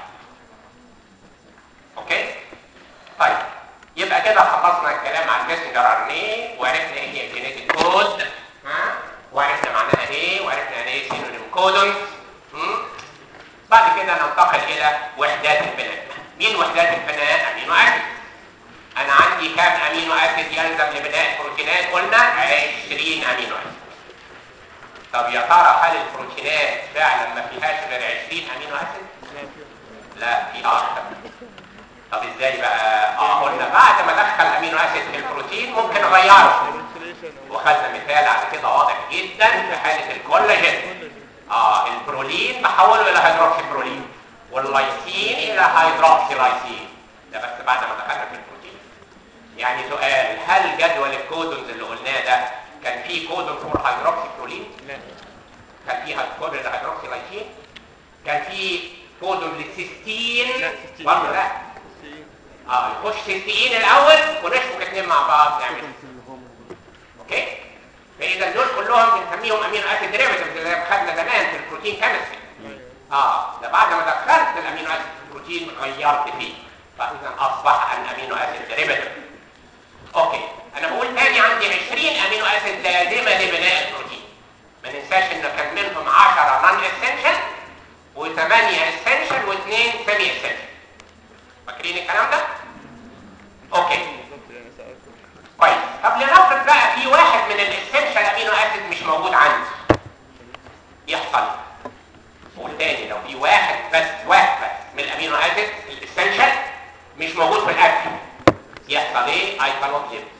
اوكي طيب يبقى كده خلصنا الكلام عن الماسنجر ار ان ايه وعرفنا ايه هي الجينيتك كود ها وعرفنا معناها ايه وعرفنا يعني ايه سينونيم كودونز بعد كده ننتقل الى وحدات البناء مين وحدات البناء امينو اسيد انا عندي كام امينو اسيد يلزم لبناء البروتينات قلنا 20 امينو اسيد طب يا ترى هل البروتينات فعلا ما فيهاش غير 20 امينو اسيد لا في اكتر طب ازاي بقى اه قلنا بعد ما دخل امينو اسيد في البروتين ممكن اغيره وخدنا مثال على كده واضح جدا في حاله الكولاجين اه البرولين بحوله الى هيدروكسي برولين واللايسين الى هيدروكسي لايسين ده بس بعد ما دخلنا في البروتين يعني سؤال هل جدول الكودونز اللي قلناه ده كان فيه كودون فور هيدروكسي برولين لا كان فيه كودون لهيدروكسي لايسين كان فيه كودون للسيستين لا، سيستين. برضه لا اه يخش سيستين الاول ونشبك اثنين مع بعض نعمل اوكي فاذا دول كلهم بنسميهم امينو اسيد ديريفيتيفز زي ما خدنا زمان في البروتين كيمستري اه ده بعد ما دخلت الامينو اسيد في البروتين غيرت فيه فاذا اصبح الامينو اسيد ديريفيتيف اوكي انا بقول تاني عندي 20 امينو اسيد لازمه لبناء البروتين ما ننساش ان كان منهم 10 نون اسينشال و8 اسينشال و2 سيمي اسينشال فاكرين الكلام ده اوكي بالظبط يعني سألت كويس طب لنفرض بقى في واحد من الاسينشال امينو اسيد مش موجود عندي يحصل قول تاني لو في واحد بس واحد بس من الامينو اسيد الاسينشال مش موجود في الاكل يحصل ايه اي كانوت ليف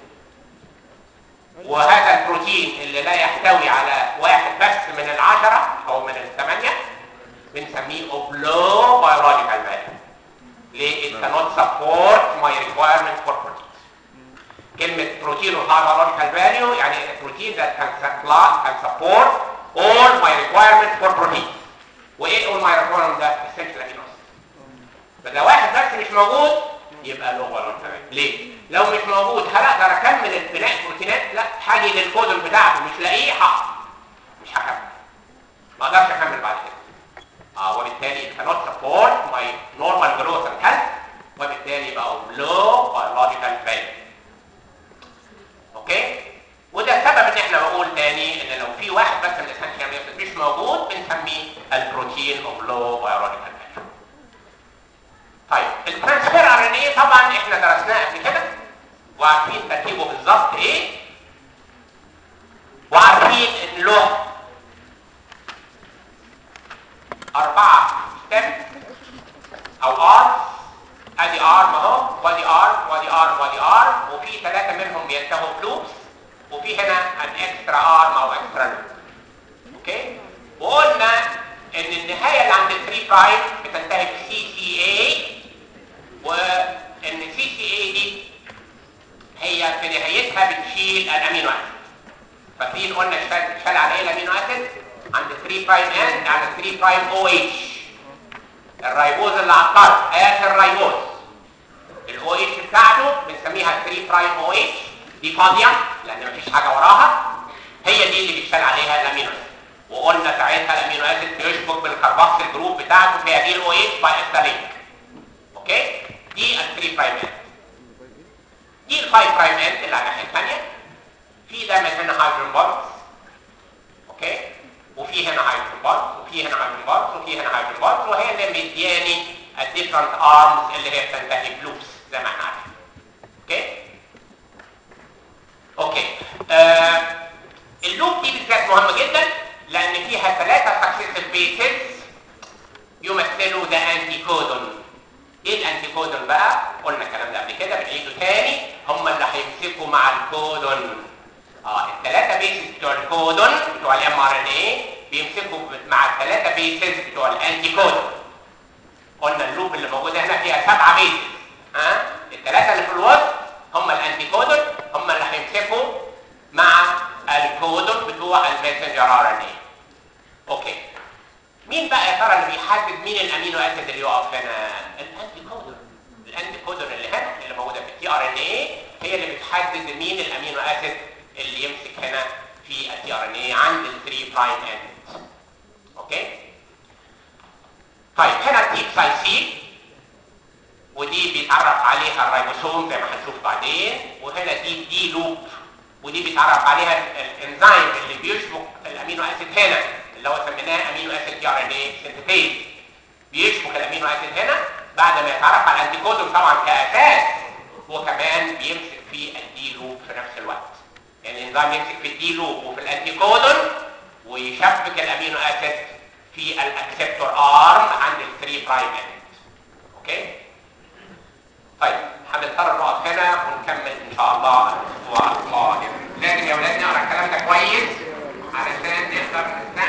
وهذا البروتين اللي لا يحتوي على واحد بس من العشرة او من الثمانية بنسميه of low biological value ليه it cannot support my requirement for proteins كلمة بروتين of high biological value يعني البروتين that can supply can support all my requirement for protein وايه all my requirement ده essential amino acid فده واحد بس مش موجود يبقى له biological value ليه؟ لو مش موجود هل اقدر اكمل البناء البروتينات؟ لا هاجي للكودون بتاعته مش لاقيه هقف مش هكمل ما اقدرش اكمل بعد كده اه وبالتالي it cannot support my normal growth and health وبالتالي يبقى of low biological value اوكي وده السبب ان احنا بقول تاني ان لو في واحد بس من الاسنشال مش موجود بنسميه البروتين اوف لو biological value طيب الترانسفير ار ان ايه طبعا احنا درسناه قبل كده وعارفين تركيبه بالظبط ايه وعارفين ان له أربعة ستيب أو ار ادي ارم اهو وادي ارم وادي ارم وادي ارم وفي ثلاثة منهم بينتهوا بلوبس وفي هنا ان اكسترا ارم او اكسترا لوب اوكي وقلنا ان النهاية اللي عند ال 3 برايم بتنتهي ب سي سي اي وان سي سي اي دي هي في نهايتها بتشيل الامينو اسيد فاكرين قلنا اشتغل اشتغل على ايه الامينو اسيد عند 3 برايم اند على 3 برايم او اتش الرايبوز اللي على الطرف اخر رايبوز الاو اتش بتاعته بنسميها 3 برايم او اتش دي فاضيه لان مفيش حاجه وراها هي دي اللي بيشتغل عليها الامينو اسيد وقلنا ساعتها الامينو اسيد بيشبك بالكربوكسيل جروب بتاعته في هذه الاو اتش باي استالينك اوكي دي ال 3 برايم اند دي ال 5 برايم اند اللي على الناحيه الثانيه في ده من هنا هيدروجين بوندز اوكي وفي في هنا هيدروجين بوند وفي هنا هيدروجين بوند وفي هنا هيدروجين بوند وهي اللي مدياني الديفرنت ارمز اللي هي بتنتهي بلوبس زي ما احنا عارفين اوكي اوكي آه اللوب دي بالذات مهمه جدا لان فيها ثلاثه سكسيسيف بيسز يمثلوا ده انتي كودون ايه الانتي كودون بقى قلنا الكلام ده قبل كده بنعيده تاني هم اللي هيمسكوا مع الكودون اه الثلاثه بيسز بتوع الكودون بتوع الام ار ان اي بيمسكوا مع الثلاثه بيسز بتوع الانتي كودون قلنا اللوب اللي موجوده هنا فيها سبعه بيسز ها آه؟ الثلاثه اللي في الوسط هم الانتي كودون هم اللي هيمسكوا مع الكودون بتوع الماسنجر ار ان اي اوكي مين بقى يا ترى اللي بيحدد مين الامينو اسيد اللي يقف هنا الانتي كودون الانتي كودون اللي هنا اللي موجوده في التي ار ان اي هي اللي بتحدد مين الامينو اسيد اللي يمسك هنا في التي ار ان اي عند ال 3 برايم اند اوكي طيب هنا تيب سايسين ودي بيتعرف عليها الريبوسوم زي ما هنشوف بعدين وهنا دي دي لوب ودي بيتعرف عليها الانزيم اللي بيشبك الامينو اسيد هنا اللي هو سميناه امينو اسيد تي ار ان اي سنتيز بيشبك الامينو اسيد هنا بعد ما يتعرف على الانتيكودون طبعا كاساس وكمان بيمسك في الدي لوب في نفس الوقت يعني الانزيم يمسك في الدي لوب وفي الانتيكودون ويشبك الامينو اسيد في الاكسبتور ارم عند ال 3 برايم اند اوكي طيب هنضطر نقف هنا ونكمل ان شاء الله الاسبوع القادم لازم يا ولاد نقرا الكلام ده كويس علشان نقدر نستخدم